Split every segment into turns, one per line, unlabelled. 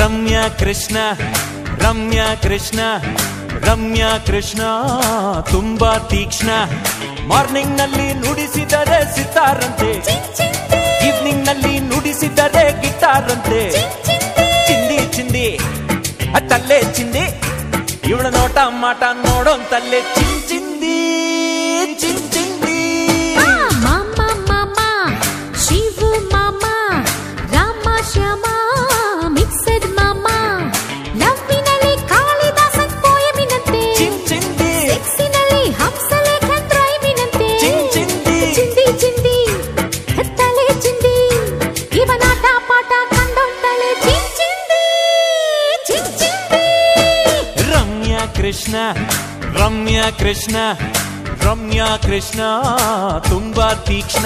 ರಮ್ಯಾ ಕೃಷ್ಣ ರಮ್ಯಾ ಕೃಷ್ಣ ರಮ್ಯಾ ಕೃಷ್ಣ ತುಂಬಾ ತೀಕ್ಷ್ಣ ಮಾರ್ನಿಂಗ್ ನಲ್ಲಿ ನುಡಿಸಿದರೆ ಸಿತಾರಂತೆ ಈವ್ನಿಂಗ್ ನಲ್ಲಿ ನುಡಿಸಿದರೆ ಗಿಟಾರ್ ಅಂತೆ ಚಿಂದಿ ಚಿಂದಿ ಆ ತಲ್ಲೆ ಚಿಂದಿ ಇವಳ ನೋಟ ಮಾಟ ನೋಡೋಂತಲ್ಲೇ ಚಿನ್ ಚಿಂದಿ ಚಿನ್ ಚಿಂದಿ
ಮಾಮ ಮಾಮ ಶಿವು ಮಾಮ ರಾಮ ಶ್ಯಾಮ ಮಿಕ್ಸಡ್ ಮಾಮ ಲವ್ವಿನಲ್ಲಿ ಕಾಳಿದಾಸನ್ ಪೋಯಮಿನಂತೆ
ಚಿನ್ ಚಿಂದಿ
ಸೆಕ್ಸಿನಲ್ಲಿ ಹಂಸಲೇಖನ್ ರೈಮಿನಂತೆ
ಚಿನ್ ಚಿಂದಿ.
ಚಿಂದಿ ಚಿಂದಿ ತಲೆ ಚಿಂದಿ ಇವನಾಟ ಪಾಠ ಕಂಡೊಂತಲೆ ಚಿನ್ ಚಿಂದಿ ಚಿನ್ ಚಿಂದಿ
ರಮ್ಯಾ ಕೃಷ್ಣ ರಮ್ಯಾ ಕೃಷ್ಣ ರಮ್ಯಾ ಕೃಷ್ಣ ತುಂಬಾ ತೀಕ್ಷ್ಣ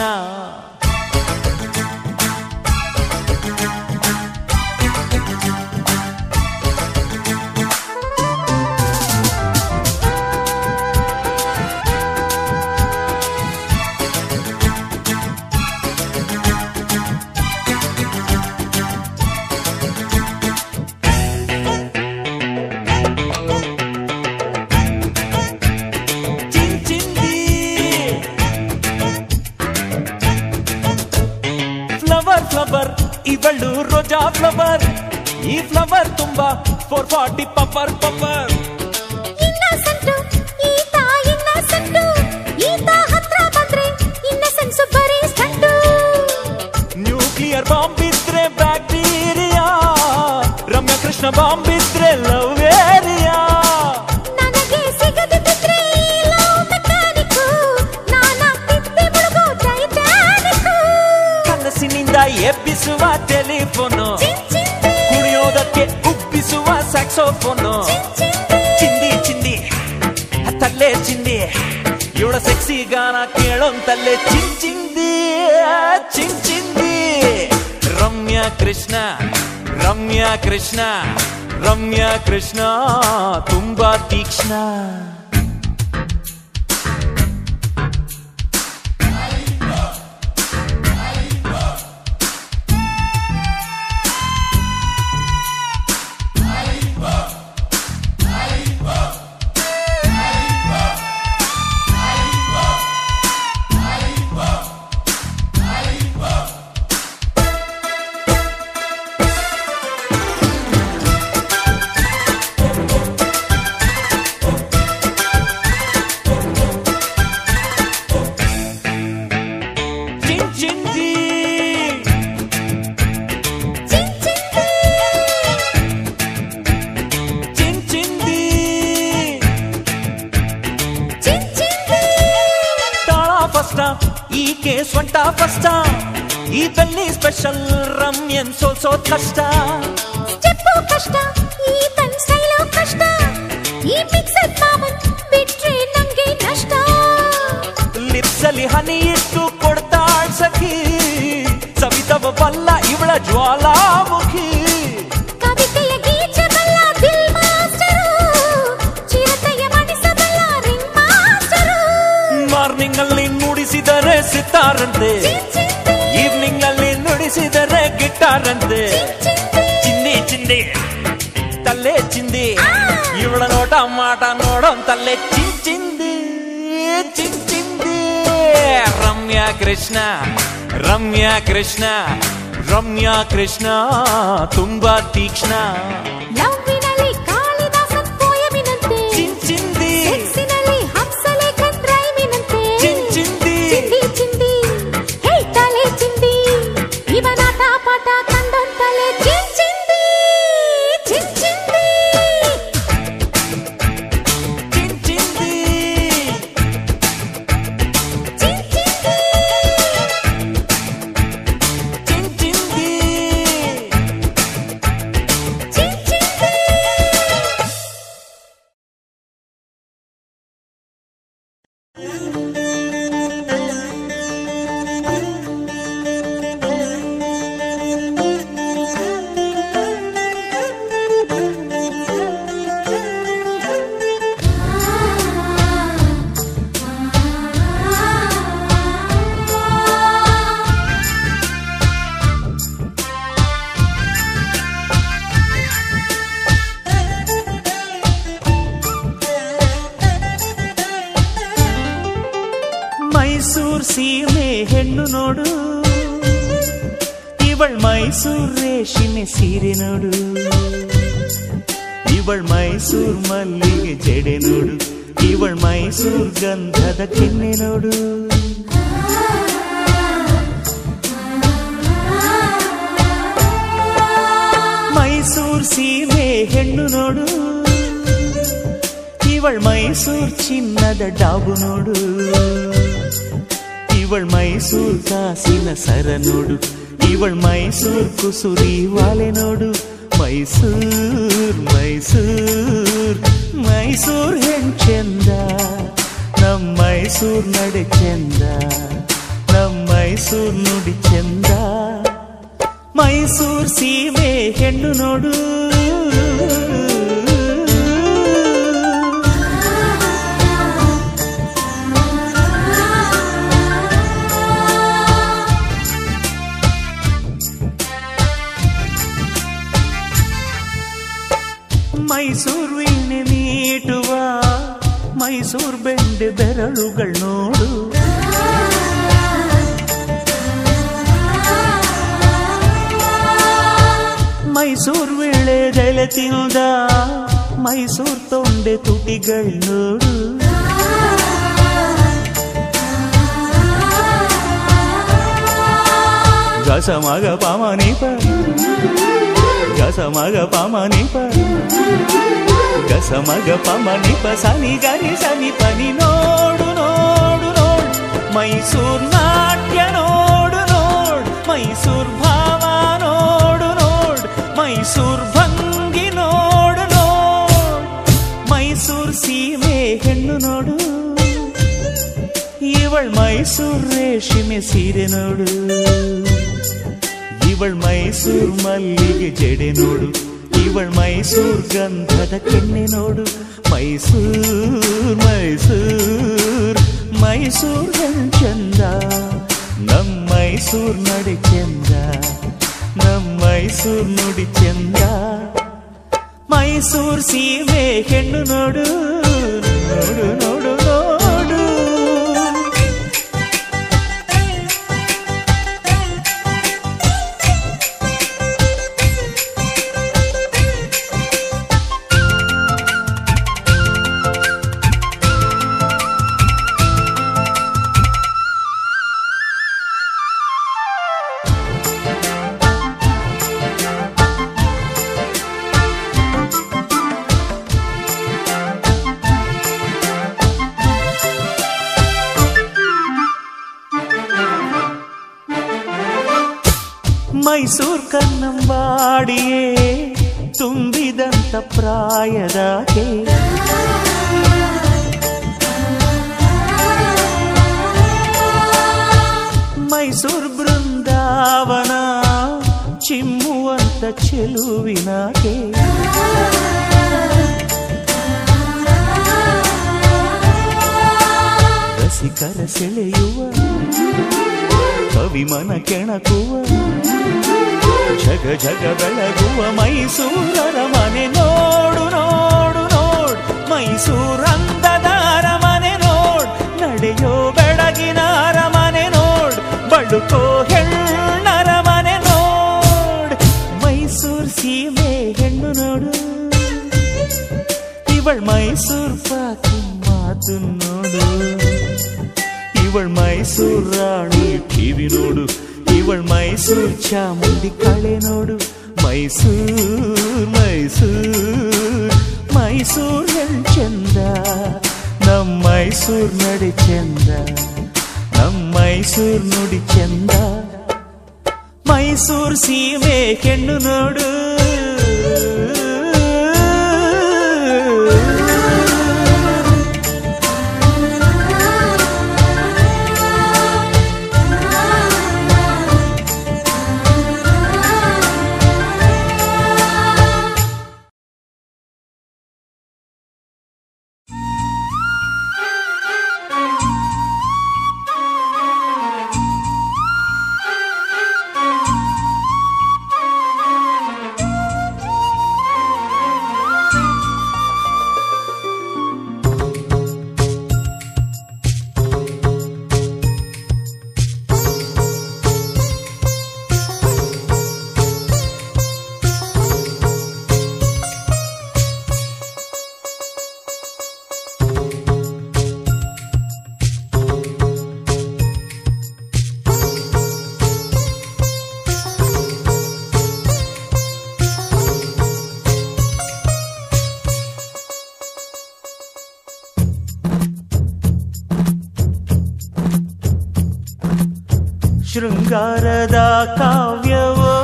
ಚಿನ್ ಚಿಂದಿ ಫ್ಲವರ್ ಫ್ಲವರ್ ಇವಳು ರೋಜಾ ಫ್ಲವರ್ ಈ ಫ್ಲವರ್ ತುಂಬಾ four forty pepper pepper
innocent ಈತ ಇನ್ನಸೆಂಟು ಈತ ಹತ್ರ ಬಂದ್ರೆ ಇನ್ನಸೆನ್ಸು ಬರೀ ಸ್ಟಂಟು
ನ್ಯೂಕ್ಲಿಯರ್ ಬಾಂಬ್ ಇದ್ರೆ ಬ್ಯಾಕ್ಟೀರಿಯಾ ರಮ್ಯಾ ಕೃಷ್ಣ ಬಾಂಬ್ ಇದ್ರೆ ಲವ್ ಏರಿಯಾ
ನನಗೆ ಸಿಗದಿದ್ರೆ ಈ ಲವ್ ಮೆಕ್ಯಾನಿಕ್ಕು ನಾನಾಗ್ತಿದ್ದೆ ಮುಳುಗೋ ಟೈಟಾನಿಕ್ಕು
ಕನಸಿನಿಂದ ಎಬ್ಬಿಸುವ ಟೆಲಿಫೋನು
ಚಿನ್ ಚಿಂದಿ
ಕುಣಿಯೋದಕ್ಕೆ ಉಬ್ಬಿಸುವ ಸ್ಯಾಕ್ಸೋಫೋನು
ಚಿನ್ ಚಿಂದಿ
ಚಿಂದಿ ಚಿಂದಿ ತಲ್ಲೆ ಚಿಂದಿ ಇವಳ ಸೆಕ್ಸಿ ಗಾನ ಕೇಳೋಂತಲ್ಲೇ ಚಿನ್ ಚಿಂದಿ ಚಿನ್ ಚಿಂದಿ ರಮ್ಯಾ ಕೃಷ್ಣ ರಮ್ಯಾ ಕೃಷ್ಣ ರಮ್ಯಾ ಕೃಷ್ಣ ತುಂಬಾ ತೀಕ್ಷ್ಣ ಚಿನ್ ಚಿಂದಿ
ಚಿನ್ ಚಿಂದಿ
ಚಿನ್ ಚಿಂದಿ
ಚಿನ್ ಚಿಂದಿ
ತಾಳ ಫಸ್ಟ ಈಕೆ ಸ್ವಂಟ ಫಸ್ಟ ಈ ಬೆಲ್ಲಿ ಸ್ಪೆಷಲ್ ರಮ್ಯನ್ ಸೋಲ್ಸೋದ್ ಕಷ್ಟ
ಸ್ಟೆಪ್ಪು ಕಷ್ಟ ಈ ತನ್ ಸ್ಟೈಲು ಕಷ್ಟ ಈ ಮಿಕ್ಸಡ್ ಮಾಮನ್ ಬಿಟ್ರೆ ನಂಗೆ ನಷ್ಟ
ಲಿಪ್ಸಲ್ಲಿ ಹನಿ ಇಟ್ಟು ಕೊಡ್ತಾಳ್ ಸಖಿ ಸವಿತವ ಬಲ್ಲ ಇವಳ ಜ್ವಾಲಾಮುಖಿ
ಕವಿತೆಯ ಗೀಚಬಲ್ಲ ದಿಲ್ ಮಾಸ್ಟರು ಚಿರತೆಯ ಮಣಿಸಬಲ್ಲ ರಿಂಗ್ ಮಾಸ್ಟರು
ಮಾರ್ನಿಂಗ್ ಅಲ್ಲಿ ನುಡಿಸಿದರೆ ಸಿತಾರಂತೆ
ಚಿನ್ ಚಿಂದಿ
ಈವ್ನಿಂಗ್ ಅಲ್ಲಿ ನುಡಿಸಿದರೆ ಗಿಟಾರ್ ಅಂತೆ ಚಿಂದಿ ಚಿಂದಿ ತಲ್ಲೆ ಚಿಂದಿ ಇವಳ ನೋಟ ಮಾಟ ನೋಡೋಂತಲ್ಲೇ ಚಿನ್ ಚಿಂದಿ ಚಿನ್ ಚಿಂದಿ ರಮ್ಯಾ ಕೃಷ್ಣ ರಮ್ಯಾ ಕೃಷ್ಣ ರಮ್ಯಾ ಕೃಷ್ಣ ತುಂಬಾ ತೀಕ್ಷ್ಣ
ಲವ್ವಿನಲ್ಲಿ ಕಾಳಿದಾಸನ್ ಪೋಯಮಿನಂತೆ
ಚಿನ್ ಚಿಂದಿ
ಸೆಕ್ಸಿನಲ್ಲಿ ಹಂಸಲೇಖನ್ ರೈಮಿನಂತೆ
ಚಿನ್ ಚಿಂದಿ
ಚಿಂದಿ ಚಿಂದಿ ಹೇ ತಲೆ ಚಿಂದಿ ಇವನಾಟ ಪಾಠ ಕಂಡೊಂತಲೆ ಚಿನ್ ಚಿಂದಿ ಚಿನ್ ಚಿಂದಿ
ಚಿನ್ ಚಿಂದಿ
ಚಿನ್ ಚಿಂದಿ
ಚಿನ್ ಚಿಂದಿ
ಚಿನ್ ಚಿಂದಿ
ಹೆಣ್ಣು ನೋಡು ಇವಳ್ ಮೈಸೂರ್ ರೇಷ್ಮೆ ಸೀರೆ ನೋಡು ಇವಳ್ ಮೈಸೂರ್ ಮಲ್ಲಿಗೆ ಜಡೆ ನೋಡು ಇವಳ್ ಮೈಸೂರ್ ಗಂಧದ ಕೆನ್ನೆ ನೋಡು ಮೈಸೂರ್ ಸೀಮೆ ಹೆಣ್ಣು ನೋಡು ಇವಳ್ ಮೈಸೂರ್ ಚಿನ್ನದ ಡಾಬು ನೋಡು ಇವಳ್ ಮೈಸೂರ್ ಕಾಸಿನ ಸರ ನೋಡು ಇವಳ್ ಮೈಸೂರ್ ಕುಸುರಿ ವಾಲೆ ನೋಡು ಮೈಸೂರ್ ಮೈಸೂರ್ ಮೈಸೂರ್ ಹೆಣ್ಚೆಂದ ನಮ್ ಮೈಸೂರ್ ನಡೆ ಚೆಂದ ನಮ್ ಮೈಸೂರ್ ನುಡಿ ಚೆಂದ ಮೈಸೂರ್ ಸೀಮೆ ಹೆಣ್ಣು ನೋಡು ಮೈಸೂರು ವೀಣೆ ಮೀಟುವ ಮೈಸೂರು ಬೆಂಡೆ ಬೆರಳುಗಳು ನೋಡು ಮೈಸೂರು ವೇಳೆ ಜಲೆ ತಿಂದ ಮೈಸೂರು ತೊಂಡೆ ತುಟಿಗಳು ನೋಡು ಗಸ ಮಗ ಪಾಮನೀಪ ಗಸ ಮಗ ಪಾಮನೀಪ ಗಸ ಮಗ ಪಮನಿಪ ಸನಿ ಗರಿ ಸನಿ ಪನಿ ನೋಡು ನೋಡು ನೋಡು ಮೈಸೂರ್ ನಾಟ್ಯ ನೋಡು ನೋಡು ಮೈಸೂರ್ ಭಾವ ನೋಡು ನೋಡು ಮೈಸೂರ್ ಭಂಗಿ ನೋಡು ನೋಡು ಮೈಸೂರ್ ಸೀಮೆ ಹೆಣ್ಣು ನೋಡು ಇವಳ್ ಮೈಸೂರ್ ರೇಷ್ಮೆ ಸೀರೆ ನೋಡು ಇವಳ್ ಮೈಸೂರ್ ಮಲ್ಲಿಗೆ ಜಡೆ ನೋಡು ಇವಳ್ ಮೈಸೂರ್ ಗಂಧದ ಕೆನ್ನೆ ನೋಡು ಮೈಸೂರ್ ಮೈಸೂರ್ ಮೈಸೂರ್ ಚಂದ ನಮ್ ಮೈಸೂರ್ ನಡೆ ಚಂದ ನಮ್ ಮೈಸೂರ್ ನುಡಿ ಚಂದ ಮೈಸೂರ್ ಸೀಮೆ ಹೆಣ್ಣು ನೋಡು ನೋಡು ನೋಡು ನೋಡು ಮೈಸೂರ್ ಕನ್ನಂಬಾಡಿಯೇ ತುಂಬಿದಂತ ಪ್ರಾಯದಾಗೆ ಮೈಸೂರ್ ಬೃಂದಾವನ ಚಿಮ್ಮುವಂತ ಚೆಲುವಿನಾಗೆ ರಸಿಕರ ಸೆಳೆಯುವ ಕವಿಮನ ಕೆಣಕುವ ಜಗ ಜಗ ಬೆಳಗುವ ಮೈಸೂರರ ಮನೆ ನೋಡು ನೋಡು ನೋಡು ಮೈಸೂರಂದದ ಅರಮನೆ ನೋಡ್ ನಡೆಯೋ ಬೆಳಗಿನ ಅರಮನೆ ನೋಡ್ ಬಳುಕೋ ಹೆಣ್ಣರ ಮನೆ ನೋಡ್ ಮೈಸೂರ್ ಸೀಮೆ ಹೆಣ್ಣು ನೋಡು ಇವಳ್ ಮೈಸೂರ್ ಪಾಕಿ ಮಾತು ನೋಡು ಇವಳ್ ಮೈಸೂರ್ ರಾಣಿ ಟಿವಿ ನೋಡು ಇವಳ್ ಮೈಸೂರ್ ಚಾಮುಂಡಿ ಕಳೆ ನೋಡು ಮೈಸೂರ್ ಮೈಸೂರ್ ಮೈಸೂರ್ ಹೆಣ್ ಚಂದ ನಮ್ ಮೈಸೂರ್ ನಡೆ ಚಂದ ನಮ್ ಮೈಸೂರ್ ನುಡಿ ಚಂದ ಮೈಸೂರ್ ಸೀಮೆ ಹೆಣ್ಣು ನೋಡು ಶೃಂಗಾರದ ಕಾವ್ಯವೋ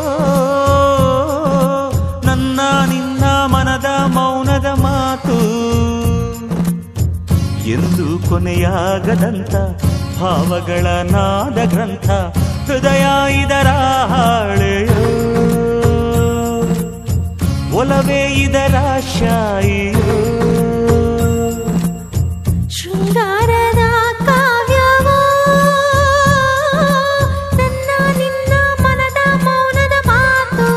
ನನ್ನ ನಿನ್ನ ಮನದ ಮೌನದ ಮಾತು ಎಂದು ಕೊನೆಯಾಗದಂತ ಭಾವಗಳ ನಾದ ಗ್ರಂಥ ಹೃದಯ ಇದರ ಹಾಳೆಯೋ ಒಲವೇ ಇದರ ಶಾಯಿಯೋ
ಶೃಂಗಾರದ ಕಾವ್ಯವೋ ನನ್ನ ನಿನ್ನ ಮನದ ಮೌನದ ಮಾತು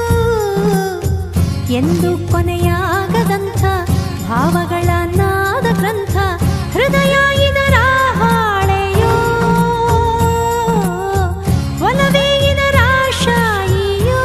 ಎಂದು ಕೊನೆಯಾಗದಂಥ ಭಾವಗಳ ನಾದ ಗ್ರಂಥ ಹೃದಯ ಇದರ ಹಾಳೆಯೋ ಒಲವೇ ಇದರ ಶಾಯಿಯೋ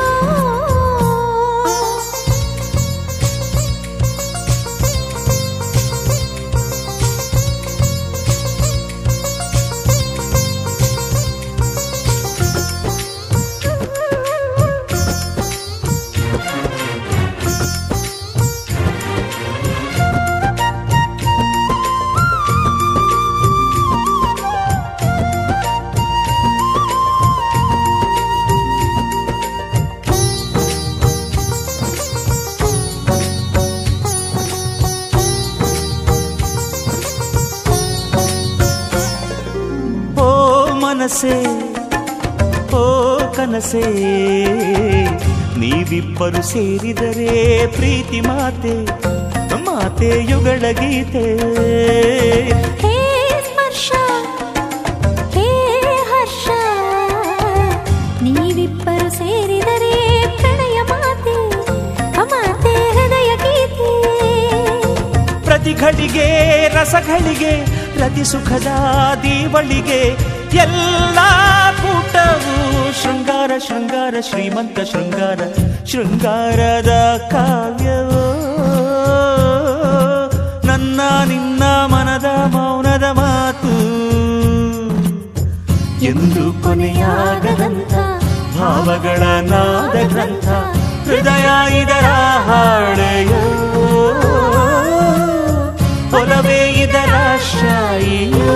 ಓ ಮನಸೇ ಓ ಕನಸೇ ನೀವಿಬ್ಬರು ಸೇರಿದರೆ ಪ್ರೀತಿ ಮಾತೆ ಮಾತೆ ಯುಗಳ ಗೀತೆ
ಹೇ ಸ್ಪರ್ಶ ಹೇ ಹರ್ಷ ನೀವಿಬ್ಬರು ಸೇರಿದರೆ ಪ್ರಣಯ ಮಾತೆ ಮಾತೆ ಹೃದಯ ಗೀತೆ
ಪ್ರತಿ ಘಳಿಗೆ ರಸಗಳಿಗೆ ರತಿ ಸುಖದ ದೀವಳಿಗೆ ಎಲ್ಲ ಕೂಟವು ಶೃಂಗಾರ ಶೃಂಗಾರ ಶ್ರೀಮಂತ ಶೃಂಗಾರ ಶೃಂಗಾರದ ಕಾವ್ಯವೋ ನನ್ನ ನಿನ್ನ ಮನದ ಮೌನದ ಮಾತು ಎಂದು ಕೊನೆಯಾಗದಂಥ ಭಾವಗಳ ನಾದ ಗ್ರಂಥ ಹೃದಯ ಇದರ ಹಾಳೆಯೋ ಒಲವೇ ಇದರ ಶಾಯಿಯೋ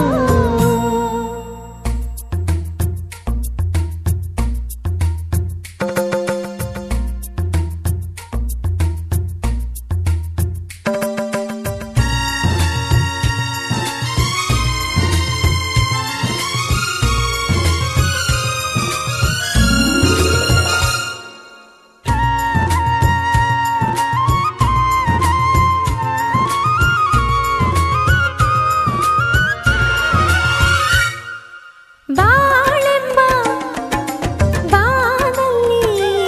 ಬಾಳೆಂಬ ಬಾನಲ್ಲಿ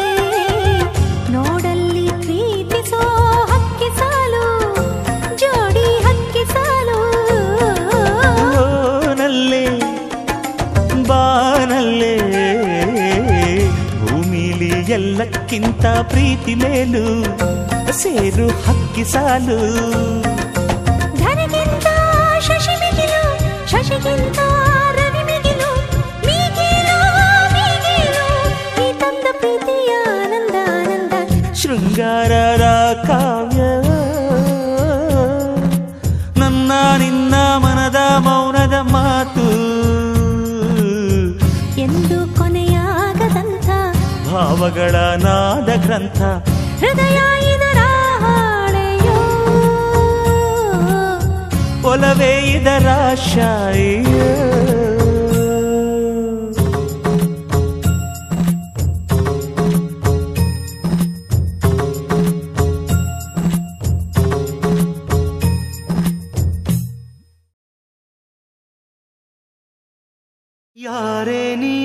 ನೋಡಲ್ಲಿ ಪ್ರೀತಿಸೋ ಹಕ್ಕಿ ಸಾಲು ಜೋಡಿ ಹಕ್ಕಿ ಸಾಲು
ನಲ್ಲೇ ಬಾನಲ್ಲೇ ಭೂಮಿಲಿ ಎಲ್ಲಕ್ಕಿಂತ ಪ್ರೀತಿ ಮೇಲು ಸೇರು ಹಕ್ಕಿ ಸಾಲು
ಧನಗಿಂತ ಶಶಿ ಮಿಗಿಲು ಶಶಿಗಿಂತ ರವಿ ಮಿಗಿಲು ಮಿಗಿಲು ಮಿಗಿಲು ಈ ತಂದ ಪ್ರೀತಿಯ ಆನಂದ ಆನಂದ
ಶೃಂಗಾರದ ಕಾವ್ಯ ನನ್ನ ನಿನ್ನ ಮನದ ಮೌನದ ಮಾತು
ಎಂದು ಕೊನೆಯಾಗದಂಥ
ಭಾವಗಳ ನಾದ ಗ್ರಂಥ
ಹೃದಯ ಇದರ ಹಾಳೆಯೋ
ಒಲವೇ ಇದರ ಶಾಯಿಯೋ ಯಾರೇ ನೀ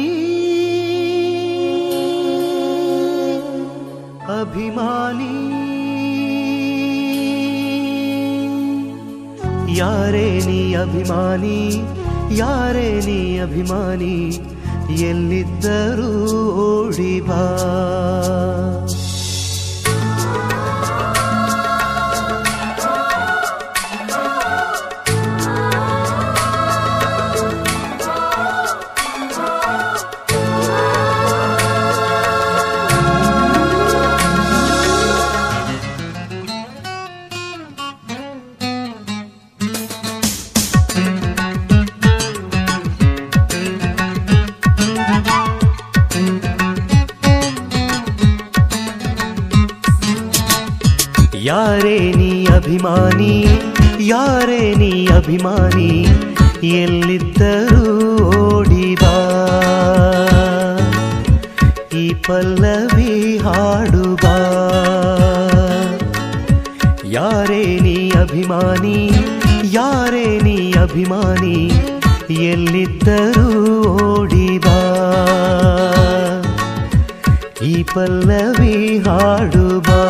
ಅಭಿಮಾನಿ ಯಾರೇ ನೀ ಅಭಿಮಾನಿ ಯಾರೇ ನೀ ಅಭಿಮಾನಿ ಎಲ್ಲಿದ್ದರೂ ಓಡಿ ಬಾ
ಯಾರೇ ನೀ ಅಭಿಮಾನಿ ಯಾರೇ ನೀ ಅಭಿಮಾನಿ ಎಲ್ಲಿದ್ದರೂ ಓಡಿಬಾ ಈ ಪಲ್ಲವಿ ಹಾಡುಬಾ ಯಾರೇ ನೀ ಅಭಿಮಾನಿ ಯಾರೇ ನೀ ಅಭಿಮಾನಿ ಎಲ್ಲಿದ್ದರೂ ಓಡಿಬಾ ಈ ಪಲ್ಲವಿ ಹಾಡುಬಾ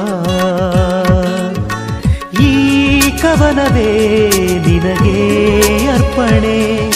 ಈ ಕವನವೇ ನಿನಗೆ ಅರ್ಪಣೆ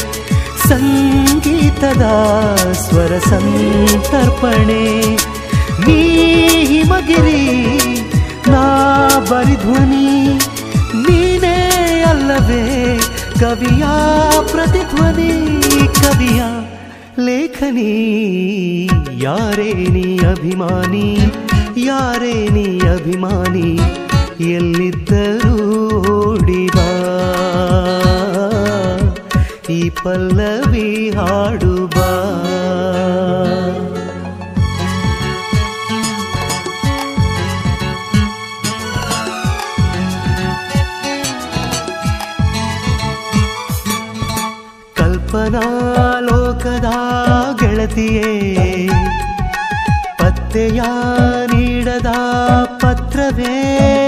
ಸಂಗೀತದ ಸ್ವರ ಸಂತರ್ಪಣೆ ನೀ ಹಿಮಗಿರಿ ನಾ ಬರಿಧ್ವನಿ ನೀನೇ ಅಲ್ಲವೇ ಕವಿಯ ಪ್ರತಿಧ್ವನಿ ಕವಿಯ ಲೇಖನಿ ಯಾರೇ ನೀ ಅಭಿಮಾನಿ ಯಾರೇ ನೀ ಅಭಿಮಾನಿ ಎಲ್ಲಿದ್ದರೂ ಓಡಿಬಾ ಈ ಪಲ್ಲವಿ ಹಾಡುಬಾ ಕಲ್ಪನಾ ಲೋಕದ ಗೆಳತಿಯೇ ಪತ್ತೆಯ ನೀಡದ ಪತ್ರವೇ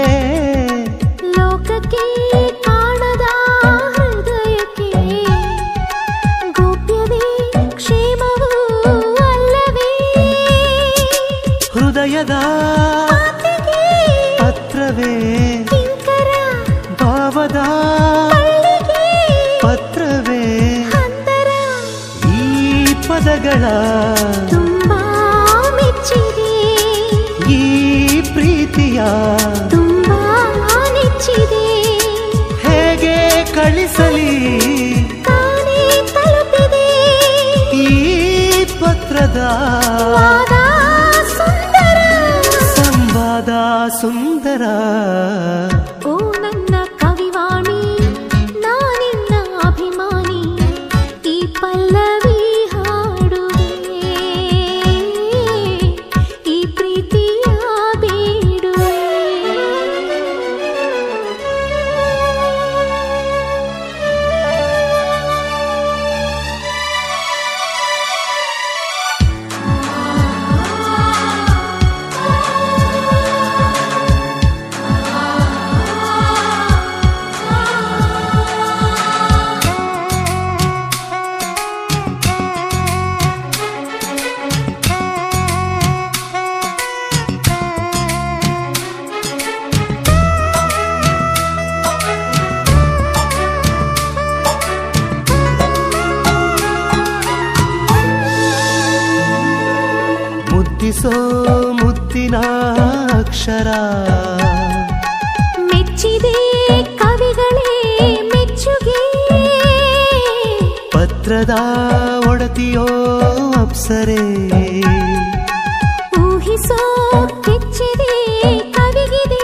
ಲೋಕಕ್ಕೆ ಕಾಣದ ಹೃದಯಕ್ಕೆ ಗೋಪ್ಯವೇ ಕ್ಷೇಮವೂ ಅಲ್ಲವೇ
ಹೃದಯದ
ಮಾತಿಗೆ
ಪತ್ರವೇ
ಕಿಂಕರ
ಭಾವದ
ಪಳ್ಳಿಗೆ
ಪತ್ರವೇ
ಅಂತರ
ಈ ಪದಗಳ
ತುಂಬಾ ಮೆಚ್ಚಿದೆ
ಈ ಪ್ರೀತಿಯ
ತುಂಬಾ ನೆಚ್ಚಿದೆ
ಹೇಗೆ ಕಳಿಸಲಿ
ತಾನೇ ತಲುಪಿದೆ
ಈ ಪತ್ರದ
ವಾದ ಸುಂದರ
ಸಂವಾದ ಸುಂದರ
ಓ ನನ್ನ ಕವಿವಾಣಿ ನಾನಿನ್ನ ಅಭಿಮಾನಿ ಈ ಪಲ್ಲವಿ ಹಾಡುವೆ ಈ ಪ್ರೀತಿಯ ಬೇಡುವೆ
ಮುದ್ದಿಸೋ ಮುದ್ದಿನ ಅಕ್ಷರ
ಮೆಚ್ಚಿದೆ ಕವಿಗಳೇ ಮೆಚ್ಚುಗೆ
ಪತ್ರದ ಒಡತಿಯೋ ಅಪ್ಸರೆ
ಊಹಿಸೋ ಕೆಚ್ಚಿದೆ ಕವಿಗಿದೆ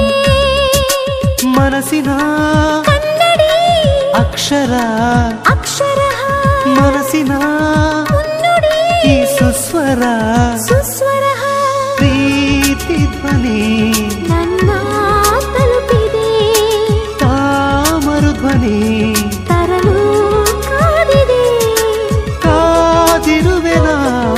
ಮನಸ್ಸಿನ
ಕನ್ನಡಿ
ಅಕ್ಷರ
ಅಕ್ಷರ
ಮನಸ್ಸಿನ
ಮುನ್ನುಡಿ
ಈ ಸುಸ್ವರ
ಸುಸ್ವರ
ಪ್ರೀತಿ ಧ್ವನಿ
ನನ್ನ ತಲುಪಿದೆ
ತಾಮರು ಧ್ವನಿ
ತರಲು ಕಾದಿದೆ
ಕಾದಿರುವೆನ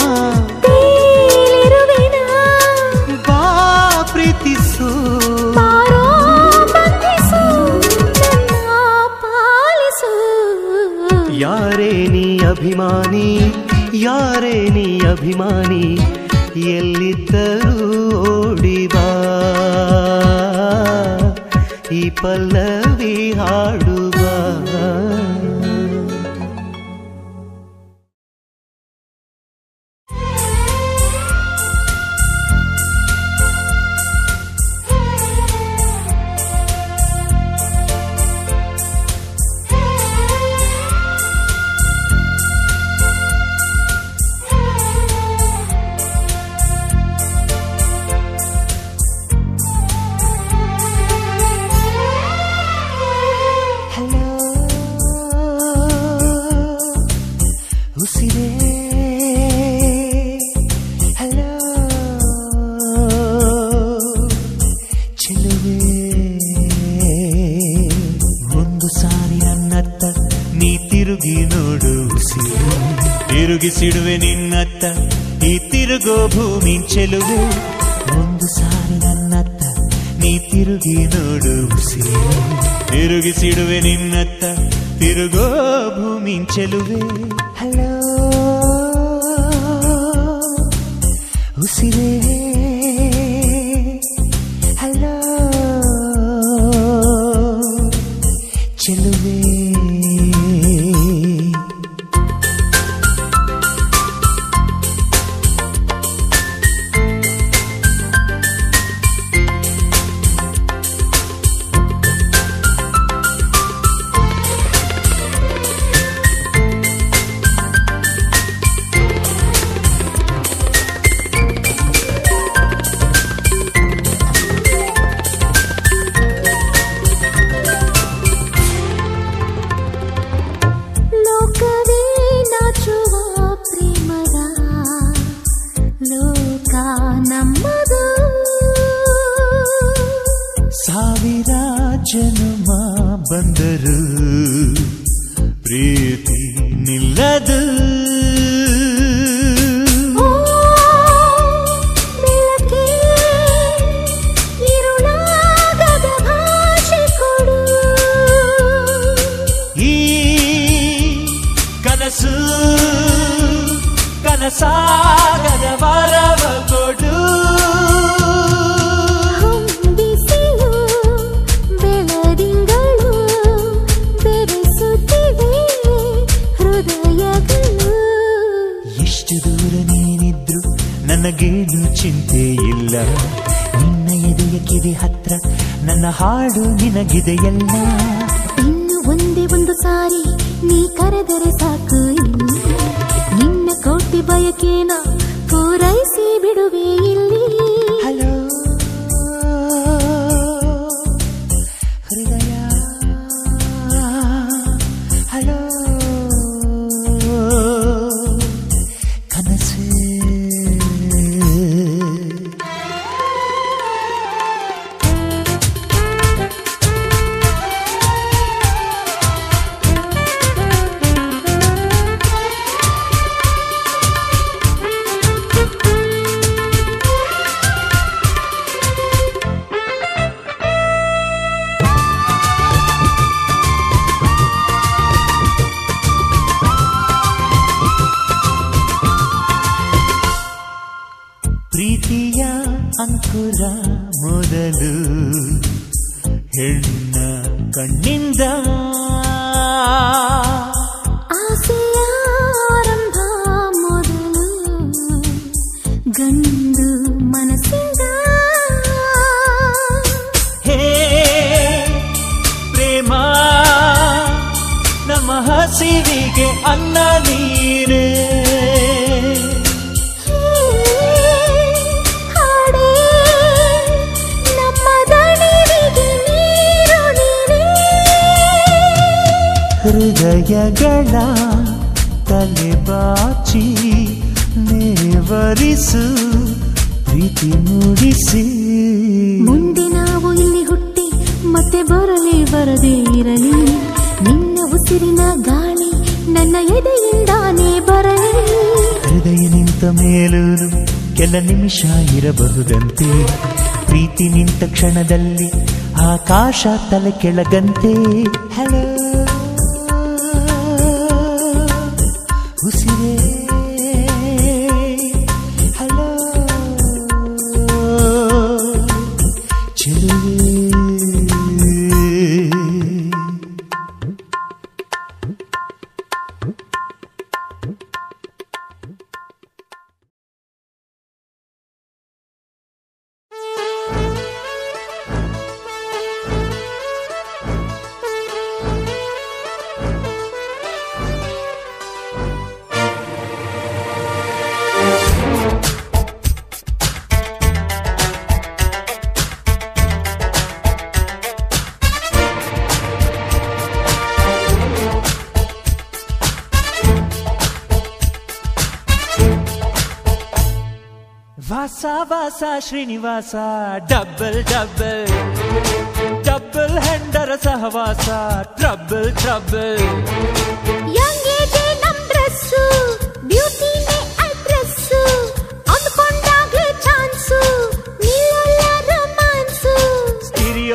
ತೇಲಿರುವೆನ
ಬಾ ಪ್ರೀತಿಸು
ಬಾರೋ ಬಂಧಿಸು ನನ್ನ ಪಾಲಿಸು
ಯಾರೇ ನೀ ಅಭಿಮಾನಿ ಯಾರೇ ನೀ ಅಭಿಮಾನಿ ಎಲ್ಲಿದ್ದರೂ ಓಡಿಬಾ ಈ ಪಲ್ಲವಿ ಹಾಡುವಾ
Hello
ತಿರುಗಿಸಿಡುವೆ ನಿನ್ನತ್ತ ಈ ತಿರುಗೋ ಭೂಮಿ ಚೆಲುವೆ ಒಂದು ಸಾರಿ ನನ್ನತ್ತ ನೀ ತಿರುಗಿ ನೋಡು ಉಸಿರೇ. ತಿರುಗಿಸಿಡುವೆ ನಿನ್ನತ್ತ ತಿರುಗೋ ಭೂಮಿ ಚೆಲುವೆ ಹಲೋ ಉಸಿರೇ ಹಲೋ ಚೆಲುವೆ
ಲೋಕವೇ ನಾಚುವ ಪ್ರೇಮದ ಲೋಕ ನಮ್ಮದು
ಸಾವಿರ ಜನ್ಮ ಬಂದರು ಪ್ರೀತಿ ನಿಲ್ಲದು
ಓ ಬೆಳಕೇ ಇರುಳಾಗದ ಭಾಷೆ ಕೊಡು
ಈ ಕನಸು ಕನಸಾಗದ ವರವ ಕೊಡು
ಹೊಂಬಿಸಿಲು ಬೆಳದಿಂಗಳು ಬೆರೆಸುತ್ತಿವೆ ಹೃದಯಗಳು
ಎಷ್ಟು ದೂರ ನೀನಿದ್ರು ನನಗೇನು ಚಿಂತೆ ಇಲ್ಲ ನಿನ್ನ ಎದೆಯ ಕಿವಿ ಹತ್ರ ನನ್ನ ಹಾಡು ನಿನಗಿದೆಯಲ್ಲ
ಇನ್ನು ಒಂದೇ ಒಂದು ಸಾರಿ ನೀ ಕರೆದರೆ ಸಾಕು ಇಲ್ಲಿ ನಿನ್ನ ಕೋಟಿ ಬಯಕೇನ ಪೂರೈಸಿ ಬಿಡುವೆ ಇಲ್ಲಿ
ಹಲೋ ಹೃದಯ ಹಲೋ ಕನಸು ಪ್ರೀತಿಯ ಅಂಕುರ ಮೊದಲು ಹೆಣ್ಣ ಕಣ್ಣಿಂದ
ಆಸೆಯ ಆರಂಭ ಮೊದಲು ಗಂಡು ಮನಸ್ಸಿಂದ
ಹೇ ಪ್ರೇಮ ನಮ್ಮ ಹಸಿವಿಗೆ ಅನ್ನ ನೀರೇ
ಹಾಡೇ ನಮ್ಮ ದಣಿವಿಗೆ ನೀರು ನೀರೇ
ಹೃದಯಗಳ ತಲೆ ಬಾಚಿ ನೇವರಿಸು ಪ್ರೀತಿ ಮೂಡಿಸಿ
ಮುಂದೆ ನಾವು ಇಲ್ಲಿ ಹುಟ್ಟಿ ಮತ್ತೆ ಬರಲಿ ಬರದೇ ಇರಲಿ ನಿನ್ನ ಉಸಿರಿನ ಗಾಳಿ ನನ್ನ ಎದೆಯಿಂದಾನೇ ಬರಲಿ
ಹೃದಯ ನಿಂತ ಮೇಲೂ ಕೆಲ ನಿಮಿಷ ಇರಬಹುದಂತೆ ಪ್ರೀತಿ ನಿಂತ ಕ್ಷಣದಲ್ಲಿ ಆಕಾಶ ತಲೆ ಕೆಳಗಂತೆ ಹಲೋ ಉಸಿರೇ ಹಲೋ ಚೆಲುವೆ ವಾಸ ವಾಸ ಶ್ರೀನಿವಾಸ ಡಬಲ್ ಡಬಲ್ ಡಬಲ್ ಹೆಂಡರ ಸಹವಾಸ ಟ್ರಬಲ್ ಟ್ರಬಲ್
ಯಂಗ್ ಏಜೆ ನಮ್ ಡ್ರೆಸ್ಸು ಬ್ಯೂಟಿ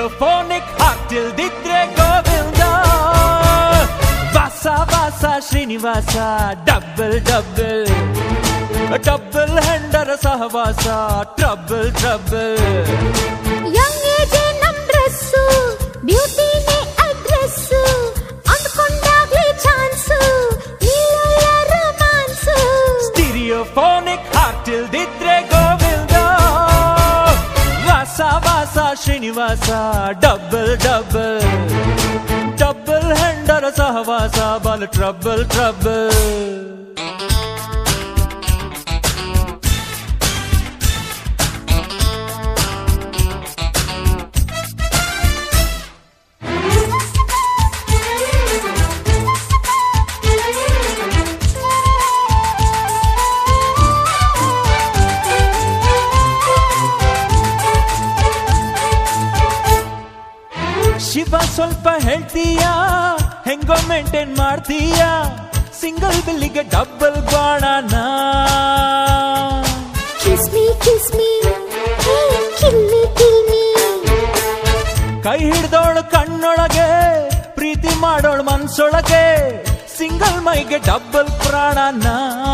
ಸ್ಟಿರಿಯೋಫೋನಿಕ್ ಹಾಕ್ತಿಲ್ದಿದ್ರೆ ಗೋವಿಂದ ವಾಸ ವಾಸ ಶ್ರೀನಿವಾಸ ಡಬ್ಬಲ್ ಡಬ್ಬಲ್ ಡಬ್ಬಲ್ ಹೆಂಡರ ಸಹವಾಸ ಟ್ರಬಲ್ ಟ್ರಬಲ್
ಯಂಗ್ ಏಜ್ ನಮ್ ಡ್ರೆಸ್ಸು ಬ್ಯೂಟಿನೇ ಅಡ್ರೆಸ್ಸು ಅಂದ್ಕೊಂಡಾಗ್ಲೇ ಚಾನ್ಸು ನಿಲ್ಲಲ್ಲ ರೊಮಾನ್ಸು
ಸ್ಟಿರಿಯೋಫೋನಿಕ್ ಹಾಕ್ತಿಲ್ದಿದ್ರೆ ಗೋವಿಂದ ವಾಸ ವಾಸ ಶ್ರೀನಿವಾಸ ಡಬ್ಬಲ್ ಡಬ್ಬಲ್ ಡಬ್ಬಲ್ ಹೆಂಡರ ಸಹವಾಸ ಬಲ್ ಟ್ರಬಲ್ ಟ್ರಬಲ್ ಶಿವ ಸ್ವಲ್ಪ ಹೇಳ್ತೀಯಾ ಹೆಂಗೋ ಮೇಂಟೈನ್ ಮಾಡ್ತೀಯಾ ಸಿಂಗಲ್ ಬಿಲ್ಲಿಗೆ ಡಬ್ಬಲ್ ಬಾಣನ
kiss me kiss me kill me kill me
ಕೈ ಹಿಡ್ದೋಳು ಕಣ್ಣೊಳಗೆ ಪ್ರೀತಿ ಮಾಡೋಳು ಮನ್ಸೊಳಗೆ ಸಿಂಗಲ್ ಮೈಗೆ ಡಬ್ಬಲ್ ಪ್ರಾಣನ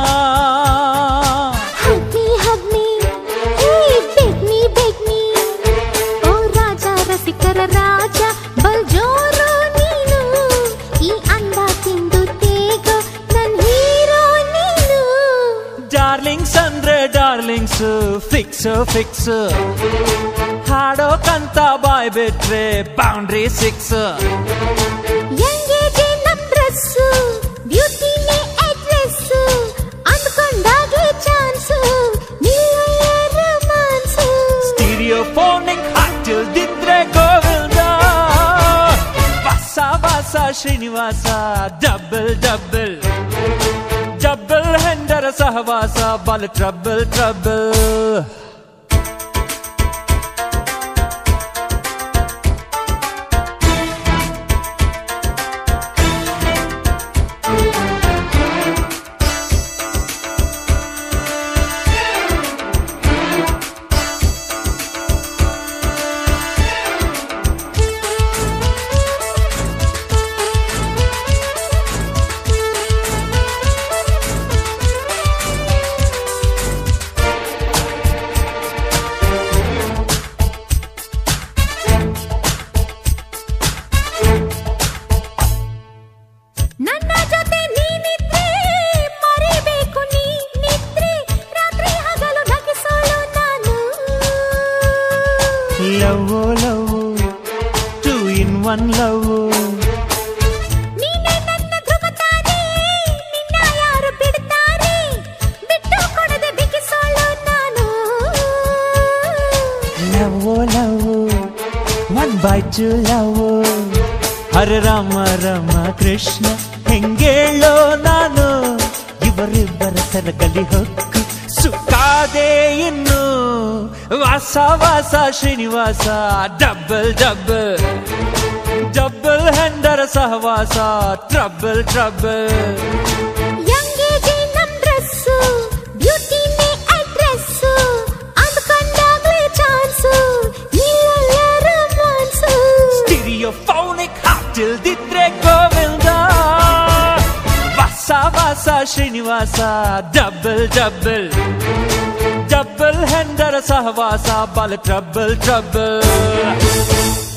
hug me hug me beg me beg me ಓ ರಾಜ ರಸಿಕರ ರಾಜ ಬಲ್ ಜೋರು ನೀನು ಈ ಅಂದ ತಿಂದು ತೇಗೋ ನನ್ ಹೀರೋ ನೀನು
ಡಾರ್ಲಿಂಗ್ಸ್ ಅಂದ್ರೆ ಡಾರ್ಲಿಂಗ್ಸ್ ಫಿಕ್ಸ್ ಫಿಕ್ಸ್ ಹಾಡೋಕಂತ ಬಾಯ್ ಬಿಟ್ರೆ ಬೌಂಡ್ರಿ ಸಿಕ್ಸ್
ಯಂಗ್ ಏಜ್ ನಮ್ ಡ್ರೆಸ್ಸು ಬ್ಯೂಟಿನೇ ಅಡ್ರೆಸ್ಸು ಅಂದ್ಕೊಂಡಾಗ್ಲೇ ಚಾನ್ಸು ನಿಲ್ಲಲ್ಲ ರೊಮಾನ್ಸು
ಸ್ಟಿರಿಯೋಫೋನಿಕ್ ಹಾಕ್ತಿಲ್ದಿದ್ರೆ ಗೋವಿಂದ ವಾಸ ವಾಸ ಶ್ರೀನಿವಾಸ ಡಬ್ಬಲ್ ಡಬ್ಬಲ್ ಡಬ್ಬಲ್ ಹೆಂಡರ ಸಹವಾಸ ಬಲ್ ಟ್ರಬಲ್ ಟ್ರಬಲ್
ನನ್ನ ಜೊತೆ ನೀನಿದ್ರೆ ಮರಿಬೇಕು ನೀ ನಿದ್ರೆ ರಾತ್ರಿ ಹಗಲು ನಗಿಸೋಳು ನಾನು
love love two in one love
ನೀನೇ ನನ್ನ ಧ್ರುವತಾರೆ ನಿನ್ನ ಯಾರು ಬಿಡ್ತಾರೆ ಬಿಟ್ಟು ಕೊಡದೆ ಬಿಗಿಸೋಳು ನಾನು
love love one by two love Hara Rama Rama Krishna ಹೆಂಗೇಳೋ ನಾನು ಇವರಿಬ್ಬರ ಸರಗಲಿ ಹೊಕ್ಕು ಸುತ್ತಾದೆ ಇನ್ನು ವಾಸ ವಾಸ ಶ್ರೀನಿವಾಸ ಡಬ್ಬಲ್ ಡಬ್ಬಲ್ ಡಬ್ಬಲ್ ಹೆಂಡರ ಸಹವಾಸ ಟ್ರಬಲ್ ಟ್ರಬಲ್
ಯಂಗ್ ಏಜ್ ನಮ್ ಡ್ರೆಸ್ಸು ಬ್ಯೂಟಿನೇ ಅಡ್ರೆಸ್ಸು ಅಂದ್ಕೊಂಡಾಗ್ಲೇ ಚಾನ್ಸು ನಿಲ್ಲಲ್ಲ ರೊಮಾನ್ಸು
ಸ್ಟಿರಿಯೋಫೋನಿಕ್ ಹಾಕ್ತಿಲ್ದಿದ್ರೆ ಗೋವಿಂದ ವಾಸ ವಾಸ ಶ್ರೀನಿವಾಸ ಡಬ್ಬಲ್ ಡಬ್ಬಲ್ ಡಬ್ಬಲ್ ಹೆಂಡರ ಸಹವಾಸ ಬಲ ಟ್ರಬಲ್ ಟ್ರಬಲ್